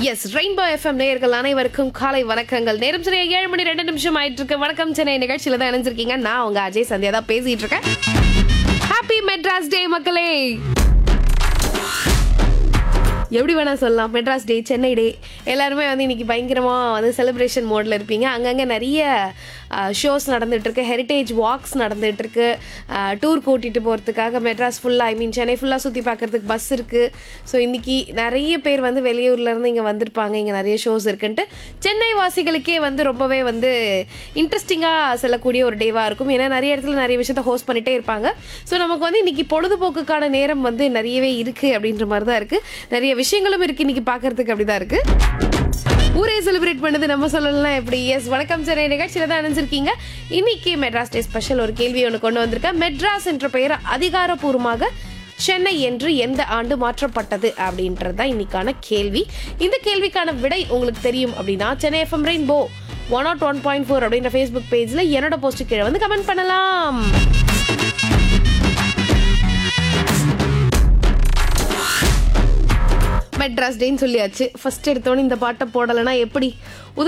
S rainbow FM நேயர்கள் அனைவருக்கும் காலை வணக்கங்கள் நேரம் சரியா ஏழு மணி ரெண்டு நிமிஷம் ஆயிட்டு இருக்கு வணக்கம் சென்னை நிகழ்ச்சியில தான் இணைஞ்சிருக்கீங்க நான் உங்க அஜய் சந்தியா தான் பேசிட்டு இருக்கேன் ஹாப்பி மெட்ராஸ் டே மக்களே எப்படி வேணா சொல்லலாம் மெட்ராஸ் டே சென்னை டே எல்லாருமே வந்து இன்னைக்கு பயங்கரமாக வந்து செலிப்ரேஷன் மோடில் இருப்பீங்க அங்கங்கே நிறைய ஷோஸ் நடந்துகிட்ருக்கு ஹெரிட்டேஜ் வாக்ஸ் நடந்துகிட்ருக்கு டூர் கூட்டிகிட்டு போகிறதுக்காக மெட்ராஸ் ஃபுல்லாக ஐ மீன் சென்னை ஃபுல்லாக சுற்றி பார்க்குறதுக்கு பஸ் இருக்குது ஸோ இன்னைக்கு நிறைய பேர் வந்து வெளியூர்லேருந்து இங்கே வந்திருப்பாங்க இங்கே நிறைய ஷோஸ் இருக்குன்ட்டு சென்னை வாசிகளுக்கே வந்து ரொம்பவே வந்து இன்ட்ரெஸ்டிங்காக செல்லக்கூடிய ஒரு டேவாக இருக்கும் ஏன்னா நிறைய இடத்துல நிறைய விஷயத்த ஹோஸ்ட் பண்ணிகிட்டே இருப்பாங்க ஸோ நமக்கு வந்து இன்னைக்கு பொழுதுபோக்குக்கான நேரம் வந்து நிறையவே இருக்குது அப்படின்ற மாதிரி தான் இருக்குது நிறைய விஷயங்களும் இருக்குது இன்னைக்கு பார்க்கறதுக்கு அப்படி தான் இருக்குது ஊரே செலிப்ரேட் பண்ணது நம்ம சொல்லலாம் எப்படி எஸ் வணக்கம் சென்னை நிகழ்ச்சியில தான் அணிஞ்சிருக்கீங்க இன்னைக்கு மெட்ராஸ் டே ஸ்பெஷல் ஒரு கேள்வி ஒன்று கொண்டு வந்திருக்கேன் மெட்ராஸ் என்ற பெயர் அதிகாரப்பூர்வமாக சென்னை என்று எந்த ஆண்டு மாற்றப்பட்டது அப்படின்றது தான் இன்னைக்கான கேள்வி இந்த கேள்விக்கான விடை உங்களுக்கு தெரியும் அப்படின்னா Chennai FM rainbow one nought one point four அப்படின்ற ஃபேஸ்புக் பேஜில் என்னோட போஸ்ட் கீழே வந்து கமெண்ட் பண்ணலாம் மெட்ராஸ் டேன்னு சொல்லியாச்சு ஃபர்ஸ்ட் எடுத்தோன்னே இந்த பாட்டை போடலைன்னா எப்படி உதய